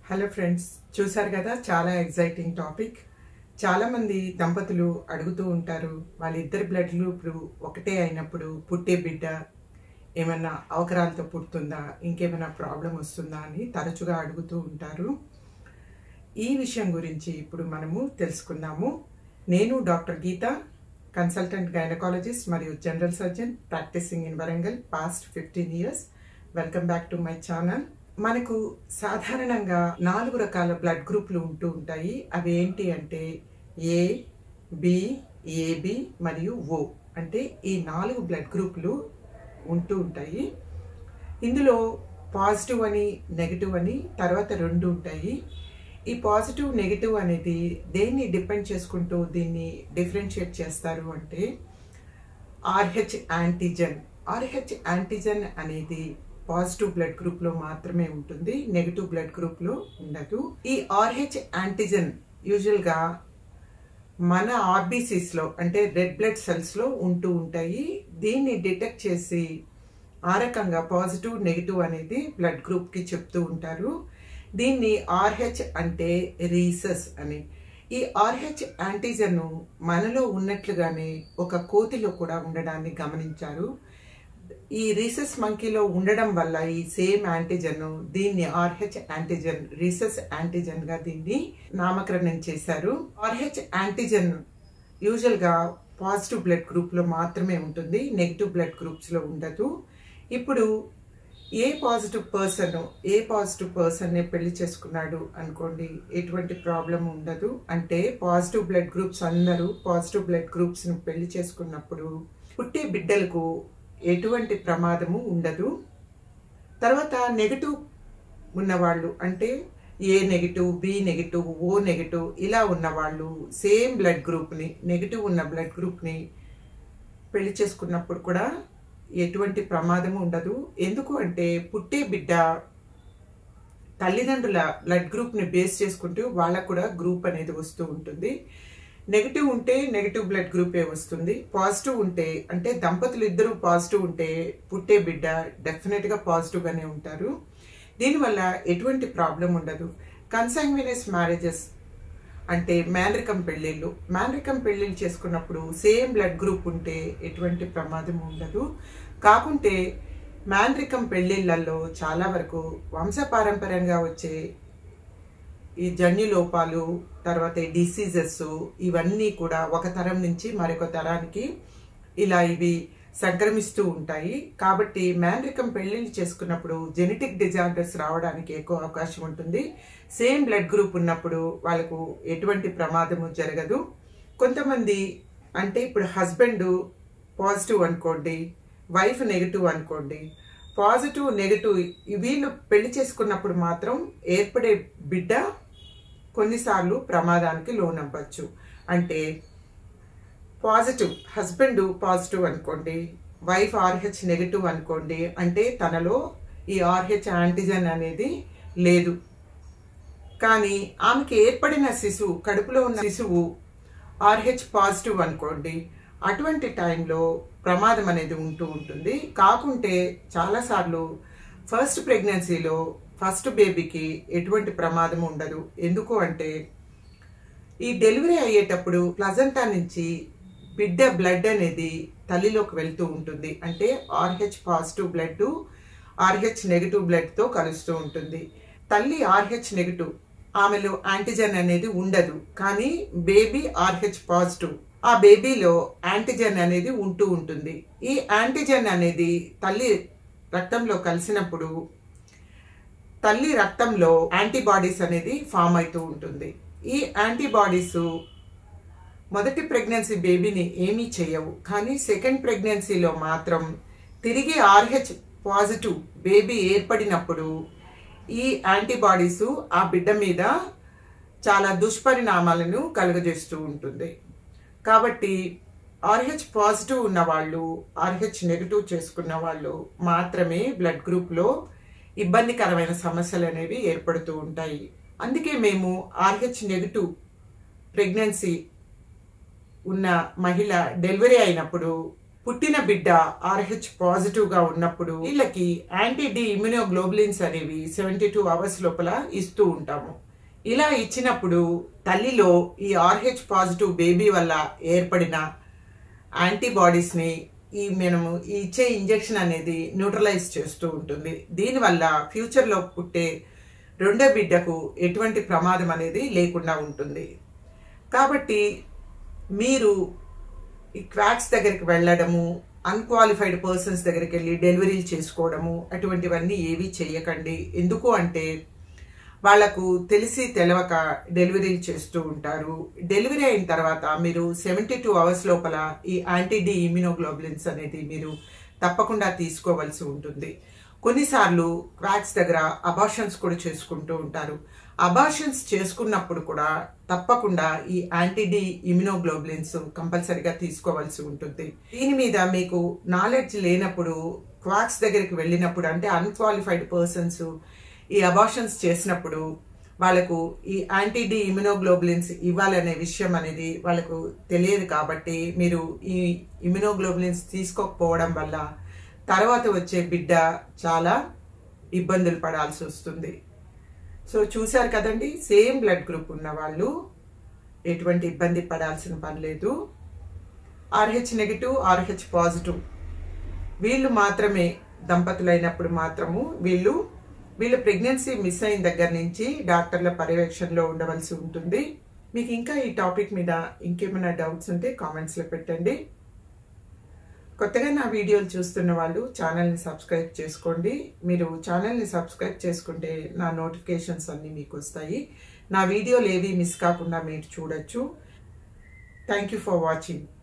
hello friends చూసారు కదా చాలా ఎగ్జైటింగ్ టాపిక్ చాలా మంది దంపతులు అడుగుతూ ఉంటారు వాళ్ళ ఇద్దరి బ్లడ్ గ్రూప్లు ఒకటే అయినప్పుడు పుట్టే బిడ్డ ఏమైనా అవకరాలతో పుడుతుందా ఇంకేమైనా ప్రాబ్లం వస్తుందా అని తరచుగా అడుగుతూ ఉంటారు ఈ విషయం గురించి ఇప్పుడు మనము తెలుసుకుందాము నేను డాక్టర్ గీత కన్సల్టెంట్ గైనకాలజిస్ట్ మరియు general surgeon practising in Warangal past fifteen years welcome back to my channel మనకు సాధారణంగా నాలుగు రకాల బ్లడ్ గ్రూప్లు ఉంటూ ఉంటాయి అవి ఏంటి అంటే ఏ బి ఏబి మరియు ఓ అంటే ఈ నాలుగు బ్లడ్ గ్రూపులు ఉంటూ ఉంటాయి ఇందులో పాజిటివ్ అని నెగిటివ్ అని తర్వాత రెండు ఉంటాయి ఈ పాజిటివ్ నెగిటివ్ అనేది దేన్ని డిపెండ్ చేసుకుంటూ దీన్ని డిఫరెన్షియేట్ చేస్తారు అంటే ఆర్హెచ్ యాంటీజెన్ ఆర్హెచ్ యాంటీజెన్ అనేది పాజిటివ్ బ్లడ్ గ్రూప్ లో మాత్రమే ఉంటుంది నెగిటివ్ బ్లడ్ గ్రూప్ లో ఉండదు ఈ ఆర్హెచ్ యాంటీజెన్ యూజువల్ గా మన ఆర్బీసీస్ లో అంటే రెడ్ బ్లడ్ సెల్స్ లో ఉంటూ ఉంటాయి దీన్ని డిటెక్ట్ చేసి ఆ రకంగా పాజిటివ్ నెగిటివ్ అనేది బ్లడ్ గ్రూప్ కి చెప్తూ ఉంటారు దీన్ని ఆర్హెచ్ అంటే రీసెస్ అని ఈ ఆర్హెచ్ యాంటీజన్ మనలో ఉన్నట్లుగానే ఒక కోతిలో కూడా ఉండడాన్ని గమనించారు ఈ రీసెస్ మంకీలో ఉండడం వల్ల ఈ సేమ్ యాంటీజన్ దీన్ని ఆర్హెచ్ యాంటీజన్ రీసెస్ యాంటీజన్ గా దీన్ని నామకరణం చేశారు ఆర్హెచ్ యాంటీజన్ యూజువల్ గా పాజిటివ్ బ్లడ్ గ్రూప్ లో మాత్రమే ఉంటుంది నెగిటివ్ బ్లడ్ గ్రూప్స్ లో ఉండదు ఇప్పుడు A positive person A positive person పెళ్లి చేసుకున్నాడు అనుకోండి ఎటువంటి ప్రాబ్లం ఉండదు అంటే పాజిటివ్ బ్లడ్ గ్రూప్స్ అందరూ పాజిటివ్ బ్లడ్ గ్రూప్స్ ను పెళ్లి చేసుకున్నప్పుడు పుట్టే బిడ్డలకు ఎటువంటి ప్రమాదము ఉండదు తర్వాత నెగటివ్ ఉన్నవాళ్ళు అంటే A negative B negative O negative ఇలా ఉన్నవాళ్ళు సేమ్ బ్లడ్ గ్రూప్ని నెగిటివ్ ఉన్న బ్లడ్ గ్రూప్ని పెళ్లి చేసుకున్నప్పుడు కూడా ఎటువంటి ప్రమాదము ఉండదు ఎందుకు అంటే పుట్టే బిడ్డ తల్లిదండ్రుల బ్లడ్ గ్రూప్ని బేస్ చేసుకుంటూ వాళ్ళకు కూడా గ్రూప్ అనేది వస్తూ ఉంటుంది నెగిటివ్ ఉంటే నెగిటివ్ బ్లడ్ గ్రూపే వస్తుంది పాజిటివ్ ఉంటే అంటే దంపతులు ఇద్దరు పాజిటివ్ ఉంటే పుట్టే బిడ్డ డెఫినెట్గా పాజిటివ్గానే ఉంటారు దీనివల్ల ఎటువంటి ప్రాబ్లం ఉండదు కన్సాంగ్వినస్ మ్యారేజెస్ అంటే మ్యాన్రికం పెళ్ళిళ్ళు మ్యాన్రికం పెళ్ళిళ్ళు చేసుకున్నప్పుడు సేమ్ బ్లడ్ గ్రూప్ ఉంటే ఎటువంటి ప్రమాదం ఉండదు కాకుంటే మ్యాన్రికం పెళ్ళిళ్ళల్లో చాలా వరకు వంశపారంపర్యంగా వచ్చే ఈ జన్యు లోపాలు తర్వాత ఈ డిసీజెస్ ఇవన్నీ కూడా ఒక తరం నుంచి మరొక తరానికి ఇలా ఇవి సంక్రమిస్తూ ఉంటాయి కాబట్టి మ్యాన్రికం పెళ్లిళ్ళు చేసుకున్నప్పుడు జెనెటిక్ డిజార్డర్స్ రావడానికి ఎక్కువ అవకాశం ఉంటుంది సేమ్ బ్లడ్ గ్రూప్ ఉన్నప్పుడు వాళ్ళకు ఎటువంటి ప్రమాదము జరగదు కొంతమంది అంటే ఇప్పుడు హస్బెండ్ పాజిటివ్ అనుకోండి వైఫ్ నెగిటివ్ అనుకోండి పాజిటివ్ నెగిటివ్ వీళ్ళు పెళ్లి చేసుకున్నప్పుడు మాత్రం ఏర్పడే బిడ్డ కొన్నిసార్లు ప్రమాదానికి లోనవ్వచ్చు అంటే పాజిటివ్ హస్బెండ్ పాజిటివ్ అనుకోండి వైఫ్ ఆర్హెచ్ నెగిటివ్ అనుకోండి అంటే తనలో ఈ ఆర్హెచ్ యాంటీజన్ అనేది లేదు కానీ ఆమెకి ఏర్పడిన శిశువు కడుపులో ఉన్న శిశువు ఆర్హెచ్ పాజిటివ్ అనుకోండి అటువంటి టైంలో ప్రమాదం అనేది ఉంటూ ఉంటుంది కాకుంటే చాలాసార్లు ఫస్ట్ ప్రెగ్నెన్సీలో ఫస్ట్ బేబీకి ఎటువంటి ప్రమాదం ఉండదు ఎందుకు అంటే ఈ డెలివరీ అయ్యేటప్పుడు ప్లజంటా నుంచి బిడ్డ బ్లడ్ అనేది తల్లిలోకి వెళ్తూ ఉంటుంది అంటే Rh positive blood Rh negative బ్లడ్తో కలుస్తూ ఉంటుంది తల్లి ఆర్హెచ్ నెగిటివ్ ఆమెలో యాంటీజన్ అనేది ఉండదు కానీ బేబీ ఆర్హెచ్ పాజిటివ్ ఆ బేబీలో యాంటీజన్ అనేది ఉంటూ ఉంటుంది ఈ యాంటీజన్ అనేది తల్లి రక్తంలో కలిసినప్పుడు తల్లి రక్తంలో యాంటీబాడీస్ అనేది ఫామ్ అవుతూ ఉంటుంది ఈ యాంటీబాడీస్ మొదటి ప్రెగ్నెన్సీ బేబీని ఏమీ చేయవు కానీ సెకండ్ ప్రెగ్నెన్సీలో మాత్రం తిరిగి ఆర్హెచ్ పాజిటివ్ బేబీ ఏర్పడినప్పుడు ఈ యాంటీబాడీస్ ఆ బిడ్డ మీద చాలా దుష్పరిణామాలను కలుగజేస్తూ ఉంటుంది కాబట్టి ఆర్హెచ్ పాజిటివ్ ఉన్న వాళ్ళు ఆర్హెచ్ నెగిటివ్ చేసుకున్న వాళ్ళు మాత్రమే బ్లడ్ గ్రూప్లో ఇబ్బందికరమైన సమస్యలు అనేవి ఏర్పడుతూ ఉంటాయి అందుకే మేము ఆర్హెచ్ నెగిటివ్ ప్రెగ్నెన్సీ ఉన్న మహిళ డెలివరీ అయినప్పుడు పుట్టిన బిడ్డ ఆర్హెచ్ పాజిటివ్ గా ఉన్నప్పుడు వీళ్ళకి యాంటీ డి ఇమ్యునోగ్లోబులిన్స్ అనేవి సెవెంటీ టూ అవర్స్ లోపల ఇస్తూ ఉంటాము ఇలా ఇచ్చినప్పుడు తల్లిలో ఈ ఆర్హెచ్ పాజిటివ్ బేబీ వల్ల ఏర్పడిన యాంటీబాడీస్ని ఈ మనము ఈ ఇచ్చే ఇంజెక్షన్ అనేది న్యూట్రలైజ్ చేస్తూ ఉంటుంది దీనివల్ల ఫ్యూచర్లో పుట్టే రెండో బిడ్డకు ఎటువంటి ప్రమాదం అనేది లేకుండా ఉంటుంది కాబట్టి మీరు ఈ క్వాక్స్ దగ్గరికి వెళ్ళడము అన్క్వాలిఫైడ్ పర్సన్స్ దగ్గరికి వెళ్ళి డెలివరీలు చేసుకోవడము అటువంటివన్నీ ఏవి చేయకండి ఎందుకు అంటే వాళ్లకు తెలిసి తెలవక డెలివరీలు చేస్తూ ఉంటారు డెలివరీ అయిన తర్వాత మీరు సెవెంటీ టూ అవర్స్ లోపల ఈ యాంటీ డి ఇమ్యూనోగ్లోబులిన్స్ అనేది మీరు తప్పకుండా తీసుకోవాల్సి ఉంటుంది కొన్నిసార్లు క్వాక్స్ దగ్గర అబార్షన్స్ కూడా చేసుకుంటూ ఉంటారు అబార్షన్స్ చేసుకున్నప్పుడు కూడా తప్పకుండా ఈ యాంటీ డి ఇమ్యునోగ్లోబులిన్స్ కంపల్సరిగా తీసుకోవాల్సి ఉంటుంది దీని మీద మీకు నాలెడ్జ్ లేనప్పుడు క్వాక్స్ దగ్గరికి వెళ్ళినప్పుడు అంటే అన్క్వాలిఫైడ్ పర్సన్స్ ఈ అబార్షన్స్ చేసినప్పుడు వాళ్ళకు ఈ యాంటీ డి ఇమ్యునోగ్లోబులిన్స్ ఇవ్వాలనే విషయం అనేది వాళ్ళకు తెలియదు కాబట్టి మీరు ఈ ఇమ్యునోగ్లోబులిన్స్ తీసుకోకపోవడం వల్ల తర్వాత వచ్చే బిడ్డ చాలా ఇబ్బందులు పడాల్సి వస్తుంది సో చూశారు కదండి సేమ్ బ్లడ్ గ్రూప్ ఉన్న వాళ్ళు ఎటువంటి ఇబ్బంది పడాల్సిన పని లేదు ఆర్హెచ్ నెగిటివ్ ఆర్హెచ్ పాజిటివ్ వీళ్ళు మాత్రమే దంపతులైనప్పుడు మాత్రము వీళ్ళు వీళ్ళు ప్రెగ్నెన్సీ మిస్ అయిన దగ్గర నుంచి డాక్టర్ల పర్యవేక్షణలో ఉండవలసి ఉంటుంది మీకు ఇంకా ఈ టాపిక్ మీద ఇంకేమైనా డౌట్స్ ఉంటే కామెంట్స్లో పెట్టండి కొత్తగా నా వీడియోలు చూస్తున్న వాళ్ళు ఛానల్ని సబ్స్క్రైబ్ చేసుకోండి మీరు ఛానల్ని సబ్స్క్రైబ్ చేసుకుంటే నా నోటిఫికేషన్స్ అన్నీ మీకు వస్తాయి నా వీడియోలు ఏవి మిస్ కాకుండా మీరు చూడొచ్చు థ్యాంక్ యూ ఫర్ వాచింగ్